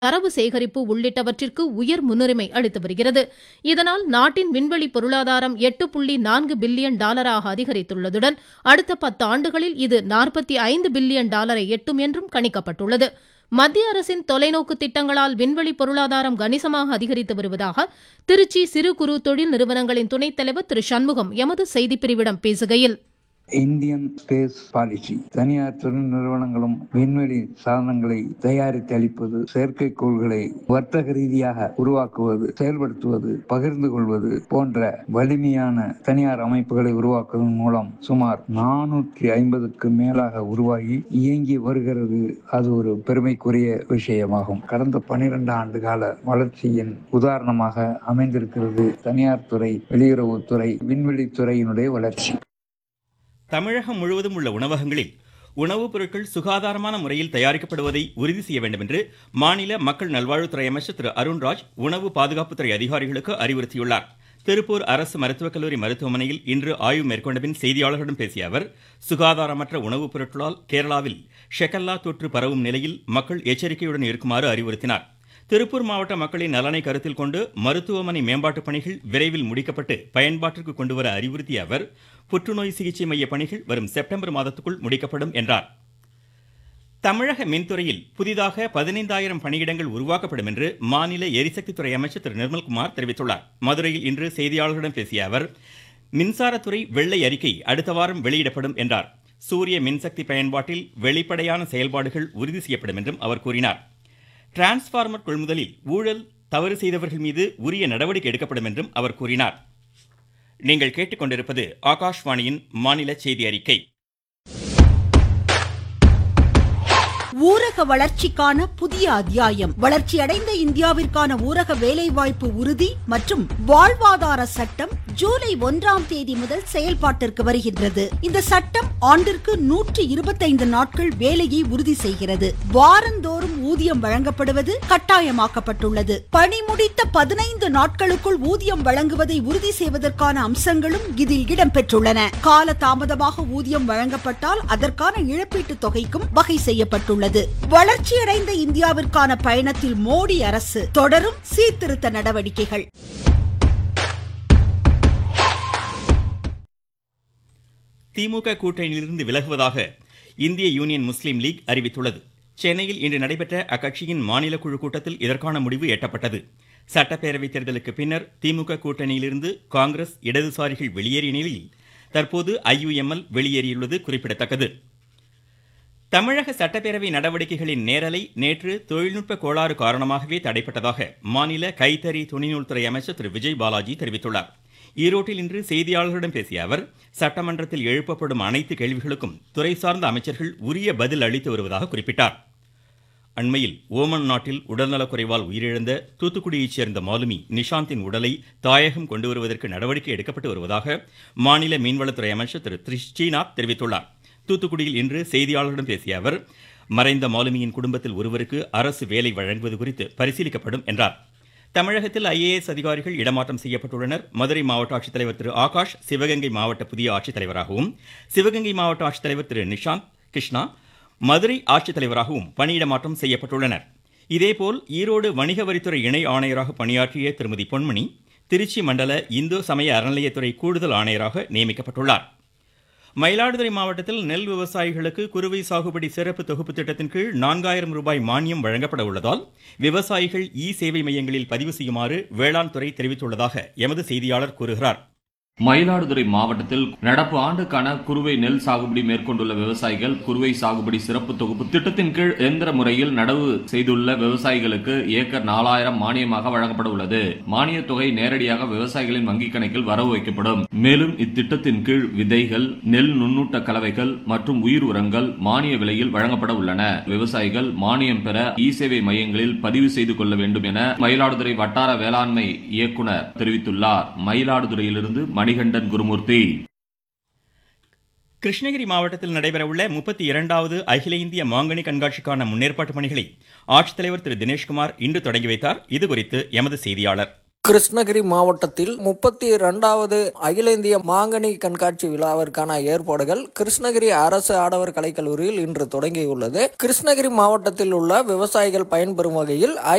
தரவு சேகரிப்பு உள்ளிட்டவற்றிற்கு உயர் முன்னுரிமை அளித்து வருகிறது இதனால் நாட்டின் விண்வெளி பொருளாதாரம் எட்டு புள்ளி நான்கு பில்லியன் டாலராக அதிகரித்துள்ளதுடன் அடுத்த பத்து ஆண்டுகளில் இது நாற்பத்தி ஐந்து பில்லியன் டாலரை எட்டும் என்றும் கணிக்கப்பட்டுள்ளது மத்திய அரசின் தொலைநோக்கு திட்டங்களால் விண்வெளி பொருளாதாரம் கணிசமாக அதிகரித்து வருவதாக திருச்சி சிறு குறு தொழில் நிறுவனங்களின் துணைத் தலைவர் திரு சண்முகம் எமது செய்திப்பிரிவிடம் பேசுகையில் இந்தியன் ஸ்பேஸ் பாலிசி தனியார் தொழில் நிறுவனங்களும் விண்வெளி சாதனங்களை தயாரித்து அளிப்பது செயற்கைக்கோள்களை வர்த்தக ரீதியாக உருவாக்குவது செயல்படுத்துவது பகிர்ந்து கொள்வது போன்ற வலிமையான தனியார் அமைப்புகளை உருவாக்குவதன் மூலம் சுமார் நானூற்றி ஐம்பதுக்கு மேலாக உருவாகி இயங்கி வருகிறது அது ஒரு பெருமைக்குரிய விஷயமாகும் கடந்த பனிரெண்டு ஆண்டு கால வளர்ச்சியின் உதாரணமாக அமைந்திருக்கிறது தனியார் துறை வெளியுறவுத்துறை விண்வெளித்துறையினுடைய வளர்ச்சி தமிழகம் முழுவதும் உள்ள உணவகங்களில் உணவுப் பொருட்கள் சுகாதாரமான முறையில் தயாரிக்கப்படுவதை உறுதி செய்ய வேண்டும் என்று மாநில மக்கள் நல்வாழ்வுத்துறை அமைச்சர் திரு அருண்ராஜ் உணவு பாதுகாப்புத்துறை அதிகாரிகளுக்கு அறிவுறுத்தியுள்ளார் திருப்பூர் அரசு மருத்துவக் கல்லூரி மருத்துவமனையில் இன்று ஆய்வு மேற்கொண்ட பின் செய்தியாளர்களிடம் பேசிய அவர் சுகாதாரமற்ற உணவுப் பொருட்களால் கேரளாவில் ஷெகல்லா தொற்று பரவும் நிலையில் மக்கள் எச்சரிக்கையுடன் இருக்குமாறு அறிவுறுத்தினார் திருப்பூர் மாவட்ட மக்களின் நலனை கருத்தில் கொண்டு மருத்துவமனை மேம்பாட்டுப் பணிகள் விரைவில் முடிக்கப்பட்டு பயன்பாட்டிற்கு கொண்டுவர அறிவுறுத்திய அவர் புற்றுநோய் சிகிச்சை மைய பணிகள் வரும் செப்டம்பர் மாதத்துக்குள் முடிக்கப்படும் என்றார் தமிழக மின்துறையில் புதிதாக பதினைந்தாயிரம் பணியிடங்கள் உருவாக்கப்படும் என்று மாநில எரிசக்தித்துறை அமைச்சர் திரு நிர்மல்குமார் தெரிவித்துள்ளார் மதுரையில் இன்று செய்தியாளர்களிடம் பேசிய அவர் மின்சாரத்துறை வெள்ளை அறிக்கை அடுத்த வாரம் வெளியிடப்படும் என்றார் சூரிய மின்சக்தி பயன்பாட்டில் வெளிப்படையான செயல்பாடுகள் உறுதி செய்யப்படும் என்றும் அவர் கூறினார் டிரான்ஸ்பார்மர் கொள்முதலில் ஊழல் தவறு செய்தவர்கள் மீது உரிய நடவடிக்கை எடுக்கப்படும் என்றும் அவர் கூறினார் நீங்கள் கேட்டுக்கொண்டிருப்பது ஆகாஷ்வாணியின் மாநில செய்தி அறிக்கை ஊரக வளர்ச்சிக்கான புதிய அத்தியாயம் வளர்ச்சியடைந்த இந்தியாவிற்கான ஊரக வேலைவாய்ப்பு உறுதி மற்றும் வாழ்வாதார சட்டம் ஜூலை ஒன்றாம் தேதி முதல் செயல்பாட்டிற்கு வருகின்றது இந்த சட்டம் ஆண்டிற்கு நூற்று இருபத்தைந்து நாட்கள் வேலையை உறுதி செய்கிறது வாரந்தோறும் ஊதியம் வழங்கப்படுவது கட்டாயமாக்கப்பட்டுள்ளது பணி முடித்த பதினைந்து நாட்களுக்குள் ஊதியம் வழங்குவதை உறுதி செய்வதற்கான அம்சங்களும் இதில் இடம்பெற்றுள்ளன கால தாமதமாக ஊதியம் வழங்கப்பட்டால் அதற்கான இழப்பீட்டுத் தொகைக்கும் வகை செய்யப்பட்டுள்ளது உள்ளது வளர்ச்சியடைந்த இந்தியாவிற்கான பயணத்தில் மோடி அரசு தொடரும் சீர்திருத்த நடவடிக்கைகள் திமுக கூட்டணியிலிருந்து விலகுவதாக இந்திய யூனியன் முஸ்லீம் லீக் அறிவித்துள்ளது சென்னையில் இன்று நடைபெற்ற அக்கட்சியின் மாநில குழு கூட்டத்தில் இதற்கான முடிவு எட்டப்பட்டது சட்டப்பேரவை தேர்தலுக்கு பின்னர் திமுக கூட்டணியிலிருந்து காங்கிரஸ் இடதுசாரிகள் வெளியேறிய நிலையில் தற்போது ஐயுஎம்எல் வெளியேறியுள்ளது குறிப்பிடத்தக்கது தமிழக சட்டப்பேரவை நடவடிக்கைகளின் நேரலை நேற்று தொழில்நுட்ப கோளாறு காரணமாகவே தடைப்பட்டதாக மாநில கைத்தறி துணிநூல்துறை அமைச்சர் திரு விஜய் பாலாஜி தெரிவித்துள்ளார் ஈரோட்டில் இன்று செய்தியாளர்களிடம் பேசிய அவர் சட்டமன்றத்தில் எழுப்பப்படும் அனைத்து கேள்விகளுக்கும் துறை சார்ந்த அமைச்சர்கள் உரிய பதில் அளித்து வருவதாக குறிப்பிட்டார் அண்மையில் ஓமன் நாட்டில் உடல்நலக்குறைவால் உயிரிழந்த தூத்துக்குடியைச் சேர்ந்த மாலுமி நிஷாந்தின் உடலை தாயகம் கொண்டு வருவதற்கு நடவடிக்கை எடுக்கப்பட்டு வருவதாக மாநில மீன்வளத்துறை அமைச்சர் திரு ஸ்ரீநாத் தெரிவித்துள்ளார் தூத்துக்குடியில் இன்று செய்தியாளர்களிடம் பேசிய அவர் மறைந்த மாலுமியின் குடும்பத்தில் ஒருவருக்கு அரசு வேலை வழங்குவது குறித்து பரிசீலிக்கப்படும் என்றார் தமிழகத்தில் ஐஏஎஸ் அதிகாரிகள் இடமாற்றம் செய்யப்பட்டுள்ளனர் மதுரை மாவட்ட ஆட்சித்தலைவர் திரு ஆகாஷ் சிவகங்கை மாவட்ட புதிய ஆட்சித்தலைவராகவும் சிவகங்கை மாவட்ட ஆட்சித்தலைவர் திரு நிஷாந்த் கிருஷ்ணா மதுரை ஆட்சித்தலைவராகவும் பணியிடமாற்றம் செய்யப்பட்டுள்ளனர் இதேபோல் ஈரோடு வணிக வரித்துறை இணை ஆணையராக பணியாற்றிய திருமதி பொன்மணி திருச்சி மண்டல இந்து சமய அறநிலையத்துறை கூடுதல் ஆணையராக நியமிக்கப்பட்டுள்ளார் மயிலாடுதுறை மாவட்டத்தில் நெல் விவசாயிகளுக்கு குறுவை சாகுபடி சிறப்பு தொகுப்பு திட்டத்தின் கீழ் நான்காயிரம் ரூபாய் மானியம் வழங்கப்பட உள்ளதால் விவசாயிகள் இ சேவை மையங்களில் பதிவு செய்யுமாறு வேளாண் துறை தெரிவித்துள்ளதாக எமது செய்தியாளர் கூறுகிறார் மயிலாடுதுறை மாவட்டத்தில் நடப்பு ஆண்டுக்கான குறுவை நெல் சாகுபடி மேற்கொண்டுள்ள விவசாயிகள் குறுவை சாகுபடி சிறப்பு தொகுப்பு திட்டத்தின் கீழ் எந்திர முறையில் நடவு செய்துள்ள விவசாயிகளுக்கு ஏக்கர் நாலாயிரம் மானியமாக வழங்கப்பட உள்ளது மானிய தொகை நேரடியாக விவசாயிகளின் வங்கிக் கணக்கில் வரவு வைக்கப்படும் மேலும் இத்திட்டத்தின் கீழ் விதைகள் நெல் நுண்ணூட்ட கலவைகள் மற்றும் உயிர் உரங்கள் மானிய விலையில் வழங்கப்பட உள்ளன விவசாயிகள் மானியம் பெற இ சேவை மையங்களில் பதிவு செய்து கொள்ள வேண்டும் என மயிலாடுதுறை வட்டார வேளாண்மை இயக்குநர் தெரிவித்துள்ளார் மயிலாடுதுறையிலிருந்து மணிகண்டன் குருமூர்த்தி கிருஷ்ணகிரி மாவட்டத்தில் நடைபெறவுள்ள முப்பத்தி இரண்டாவது அகில இந்திய மாங்கனி கண்காட்சிக்கான முன்னேற்பாட்டு பணிகளை ஆட்சித்தலைவர் திரு தினேஷ்குமார் இன்று தொடங்கி வைத்தார் இதுகுறித்து எமது செய்தியாளர் கிருஷ்ணகிரி மாவட்டத்தில் முப்பத்தி இரண்டாவது அகில இந்திய மாங்கனி கண்காட்சி விழாவிற்கான ஏற்பாடுகள் கிருஷ்ணகிரி அரசு ஆடவர் கலைக்கல்லூரியில் இன்று தொடங்கியுள்ளது கிருஷ்ணகிரி மாவட்டத்தில் உள்ள விவசாயிகள் பயன்பெறும் வகையில்